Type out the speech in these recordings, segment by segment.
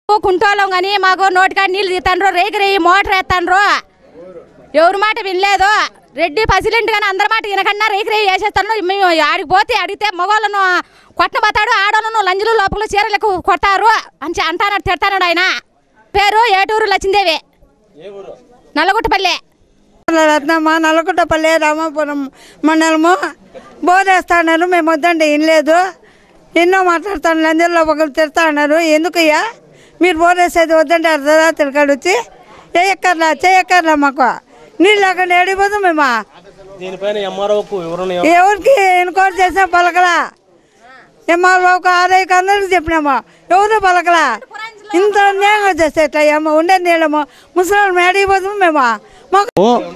కుంటోళ్ళం కానీ మాకు నోటికాడ నీళ్ళు తీస్తాండ్రు రేగిరి మోటార్ వేస్తాండ్రు ఎవరి మాట వినలేదు రెడ్డి పసిలింటి కానీ అందరి మాట వినకన్నా రేగిరి వేసేస్తాను మేము ఆడికి పోతే అడిగితే మగవాళ్ళను కొట్టబోతాడు ఆడోళ్ళను లంజులు లోపల చీరలకు కొట్టారు అని చె- అంటాడు తిడతాడు ఆయన పేరు ఏటూరు లచ్చిందేవి నల్లగుట్టపల్లి రత్నమ్మ నల్లకుంటపల్లి రామాపురం మండలము బోధేస్తున్నారు మేము వద్దండి వినలేదు ఎన్నో మాట్లాడుతాను లంజల్లో ఒకరు తిడతా ఉన్నారు ఎందుకయ్యా మీరు బోరేసేది వద్దంటే అర్ధరాత్రి కాడ వచ్చి చేయక్కర్లా చేయక్కర్లా మాకు నీళ్ళు లేకుండా ఏడిపోతాం మేము దీనిపైన ఎంఆర్ఓకు వివరణ ఎవరికి ఎన్కౌంటర్ చేసినా పలకలా ఎంఆర్ఓకి ఆదాయకు అందరికి చెప్పినాము ఎవరు పలకలా ఇంత అన్యాయంగా చేస్తే ఎట్లా ఏమో ఉండే నీళ్ళము ముసలి మేడిపోతాము మేము మాకు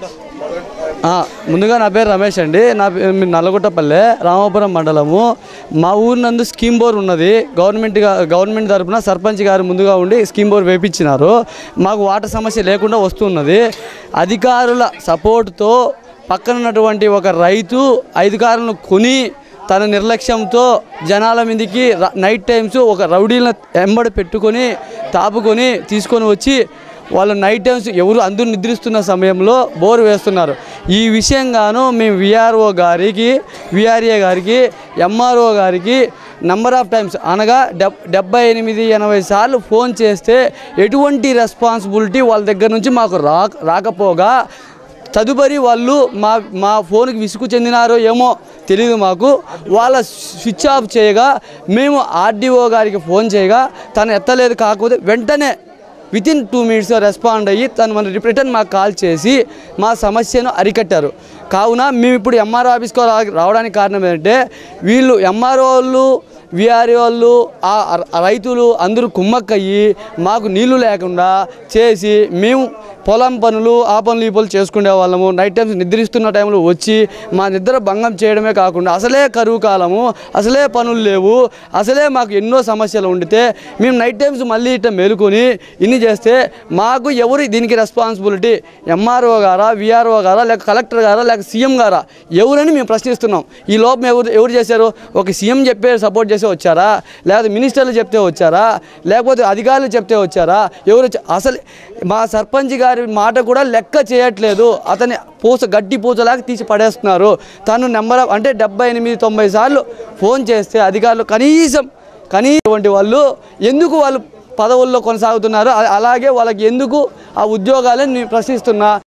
ఆ, ముందుగా నా పేరు రమేష్ అండి నా పేరు మీ నల్లగొట్టపల్లె రామాపురం మండలము మా ఊరి నందు స్కీమ్ బోర్ ఉన్నది గవర్నమెంట్ గా- గవర్నమెంట్ తరపున సర్పంచ్ గారు ముందుగా ఉండి స్కీమ్ బోర్ వేపించినారు మాకు వాటర్ సమస్య లేకుండా వస్తున్నది అధికారుల సపోర్టుతో పక్కన ఉన్నటువంటి ఒక రైతు అధికారులను కొని తన నిర్లక్ష్యంతో జనాల మీదకి ర- నైట్ టైమ్స్ ఒక రౌడీలను ఎంబడి పెట్టుకొని తాపుకొని తీసుకొని వచ్చి వాళ్ళు నైట్ టైమ్స్ ఎవరు అందరూ నిద్రిస్తున్న సమయంలో బోర్ వేస్తున్నారు ఈ విషయంగాను మేము విఆర్ఓ గారికి విఆర్ఏ గారికి ఎంఆర్ఓ గారికి నంబర్ ఆఫ్ టైమ్స్ అనగా డెబ్ డెబ్బై ఎనిమిది ఎనభై సార్లు ఫోన్ చేస్తే ఎటువంటి రెస్పాన్సిబిలిటీ వాళ్ళ దగ్గర నుంచి మాకు రా రాకపోగా తదుపరి వాళ్ళు మా మా ఫోన్కి విసుగు చెందినారో ఏమో తెలియదు మాకు వాళ్ళ స్విచ్ ఆఫ్ చేయగా మేము ఆర్డీఓ గారికి ఫోన్ చేయగా తను ఎత్తలేదు కాకపోతే వెంటనే within two minutes respond అయ్యి తను మన రిటర్న్ మాకు కాల్ చేసి మా సమస్యను అరికట్టారు కావున మేము ఇప్పుడు ఎంఆర్ఓ ఆఫీస్కి రా- రావడానికి కారణం ఏంటంటే వీళ్ళు ఎంఆర్ఓ వాళ్ళు విఆర్ఓ వాళ్ళు ఆ ఆ రైతులు అందరూ కుమ్మక్కయ్యి మాకు నీళ్లు లేకుండా చేసి మేము పొలం పనులు ఆ పనులు ఈ పనులు చేసుకునే వాళ్ళము నైట్ టైమ్స్ నిద్రిస్తున్న టైంలో వచ్చి మా నిద్ర భంగం చేయడమే కాకుండా అసలే కరువు కాలము అసలే పనులు లేవు అసలే మాకు ఎన్నో సమస్యలు ఉండితే మేము నైట్ టైమ్స్ మళ్ళీ ఇట్లా మేలుకొని ఇన్ని చేస్తే మాకు ఎవరు దీనికి రెస్పాన్సిబిలిటీ ఎంఆర్ఓ గారా విఆర్ఓ గారా లేక కలెక్టర్ గారా లేక సీఎం గారా ఎవరని మేము ప్రశ్నిస్తున్నాం ఈ లోపం ఎవరు ఎవరు చేశారు ఒక సీఎం చెప్పే సపోర్ట్ చేసే వచ్చారా లేకపోతే మినిస్టర్లు చెప్తే వచ్చారా లేకపోతే అధికారులు చెప్తే వచ్చారా ఎవరు వచ్చా- అసలు మా సర్పంచ్ గారి మాట కూడా లెక్క చేయట్లేదు అతని పూస గడ్డి పూసలాగా తీసి పడేస్తున్నారు తను నెంబర్ ఆఫ్ అంటే డెబ్బై ఎనిమిది తొంభై సార్లు ఫోన్ చేస్తే అధికారులు కనీసం కనీసం వాళ్ళు ఎందుకు వాళ్ళు పదవుల్లో కొనసాగుతున్నారు అ- అలాగే వాళ్ళకి ఎందుకు ఆ ఉద్యోగాలను నేను ప్రశ్నిస్తున్నా